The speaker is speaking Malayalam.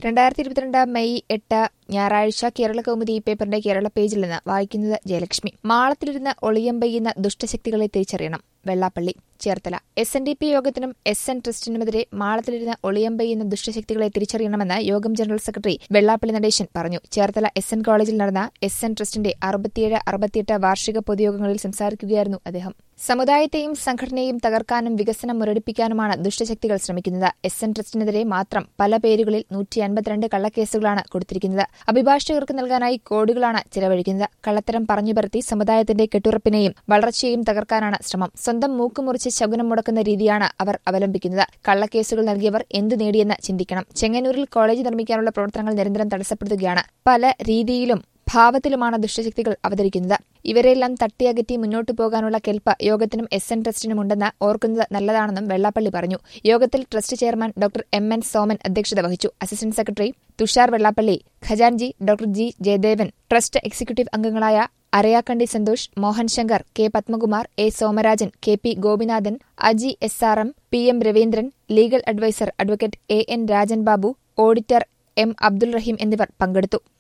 രണ്ടായിരത്തി ഇരുപത്തിരണ്ട് മെയ് എട്ട് ഞായറാഴ്ച കേരള കൗമുദി പേപ്പറിന്റെ കേരള പേജിൽ നിന്ന് വായിക്കുന്നത് ജയലക്ഷ്മി മാളത്തിലിരുന്ന് ഒളിയം പെയ്യുന്ന ദുഷ്ടശക്തികളെ തിരിച്ചറിയണം Vellappally Cherthala S N D P യോഗത്തിനും എസ് എൻ ട്രസ്റ്റിനുമെതിരെ മാളത്തിലിരുന്ന് ഒളിയം പെയ്യുന്ന ദുഷ്ടശക്തികളെ തിരിച്ചറിയണമെന്ന് യോഗം ജനറൽ സെക്രട്ടറി വെള്ളാപ്പള്ളി നടേശൻ പറഞ്ഞു ചേർത്തല എസ് എൻ കോളേജിൽ നടന്ന എസ് എൻ ട്രസ്റ്റിന്റെ അറുപത്തിയേഴ് അറുപത്തിയെട്ട് വാർഷിക പൊതുയോഗങ്ങളിൽ സംസാരിക്കുകയായിരുന്നു അദ്ദേഹം സമുദായത്തെയും സംഘടനയെയും തകർക്കാനും വികസനം മുരടിപ്പിക്കാനുമാണ് ദുഷ്ടശക്തികൾ ശ്രമിക്കുന്നത് എസ് എൻ ട്രസ്റ്റിനെതിരെ മാത്രം പല പേരുകളിൽ നൂറ്റി അൻപത്തിരണ്ട് കള്ളക്കേസുകളാണ് കൊടുത്തിരിക്കുന്നത് അഭിഭാഷകർക്ക് നൽകാനായി കോടികളാണ് ചെലവഴിക്കുന്നത് കള്ളത്തരം പറഞ്ഞുപരത്തി സമുദായത്തിന്റെ കെട്ടുറപ്പിനെയും വളർച്ചയെയും തകർക്കാനാണ് ശ്രമം സ്വന്തം മൂക്കുമുറിച്ച് ശകുനം മുടക്കുന്ന രീതിയാണ് അവർ അവലംബിക്കുന്നത് കള്ളക്കേസുകൾ നൽകിയവർ എന്തു നേടിയെന്ന് ചിന്തിക്കണം ചെങ്ങന്നൂരിൽ കോളേജ് നിർമ്മിക്കാനുള്ള പ്രവർത്തനങ്ങൾ നിരന്തരം തടസ്സപ്പെടുത്തുകയാണ് പല രീതിയിലും ഭാവത്തിലുമാണ് ദുഷ്ടശക്തികൾ അവതരിക്കുന്നത് ഇവരെല്ലാം തട്ടിയകറ്റി മുന്നോട്ടു പോകാനുള്ള കെൽപ്പ് യോഗത്തിനും എസ് എൻ ട്രസ്റ്റിനുമുണ്ടെന്ന് ഓർക്കുന്നത് നല്ലതാണെന്നും വെള്ളാപ്പള്ളി പറഞ്ഞു യോഗത്തിൽ trust chairman doctor M N Soman അധ്യക്ഷത വഹിച്ചു അസിസ്റ്റന്റ് സെക്രട്ടറി തുഷാർ വെള്ളാപ്പള്ളി ഖജാൻജി doctor G Jayadevan trust executive അംഗങ്ങളായ Arayakkandi Santhosh Mohan Shankar K Padmakumar A Somarajan K P Gopinathan Aji S R M P M Raveendran legal adviser advocate A N Rajan Babu auditor M Abdul Rahim എന്നിവർ പങ്കെടുത്തു